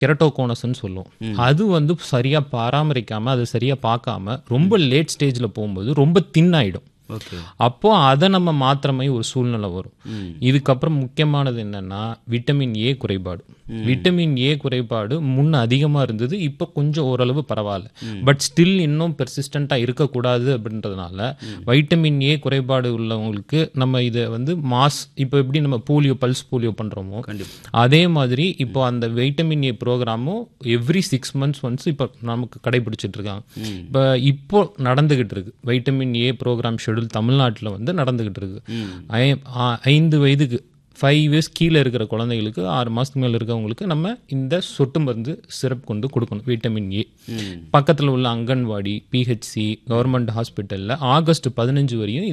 கெரட்டோகோனஸ்ன்னு சொல்லுவோம் அது வந்து சரியாக பராமரிக்காமல் அதை சரியாக பார்க்காம ரொம்ப லேட் ஸ்டேஜில் போகும்போது ரொம்ப தின் ஆகிடும் ஓகே அப்போ அதை நம்ம மாத்திர மாதிரி ஒரு சூழ்நிலை வரும் இதுக்கப்புறம் முக்கியமானது என்னன்னா விட்டமின் ஏ குறைபாடு விட்டமின் ஏ குறைபாடு முன்ன அதிகமாக இருந்தது இப்போ கொஞ்சம் ஓரளவு பரவாயில்ல பட் ஸ்டில் இன்னும் பெர்சிஸ்டண்ட்டாக இருக்கக்கூடாது அப்படின்றதுனால வைட்டமின் ஏ குறைபாடு உள்ளவங்களுக்கு நம்ம இதை வந்து மாஸ் இப்போ எப்படி நம்ம போலியோ பல்ஸ் போலியோ பண்ணுறோமோ அதே மாதிரி இப்போ அந்த வைட்டமின் ஏ ப்ரோக்ராமும் எவ்ரி சிக்ஸ் மந்த்ஸ் ஒன்ஸ் இப்போ நமக்கு கடைபிடிச்சிட்டு இருக்காங்க இப்போ இப்போ நடந்துகிட்டு இருக்கு வைட்டமின் ஏ ப்ரோக்ராம் ஷெடியூல் தமிழ்நாட்டில் வந்து நடந்துகிட்டு இருக்கு ஐ- ஆ- ஐந்து வயதுக்கு ஃபைவ் இயர்ஸ் கீழே இருக்கிற குழந்தைகளுக்கு ஆறு மாதத்துக்கு மேலே இருக்கவங்களுக்கு நம்ம இந்த சொட்டு மருந்து சிரப் கொண்டு கொடுக்கணும் விட்டமின் ஏ பக்கத்தில் உள்ள அங்கன்வாடி பிஹெச்சி கவர்மெண்ட் ஹாஸ்பிட்டலில் ஆகஸ்ட் பதினஞ்சு வரையும்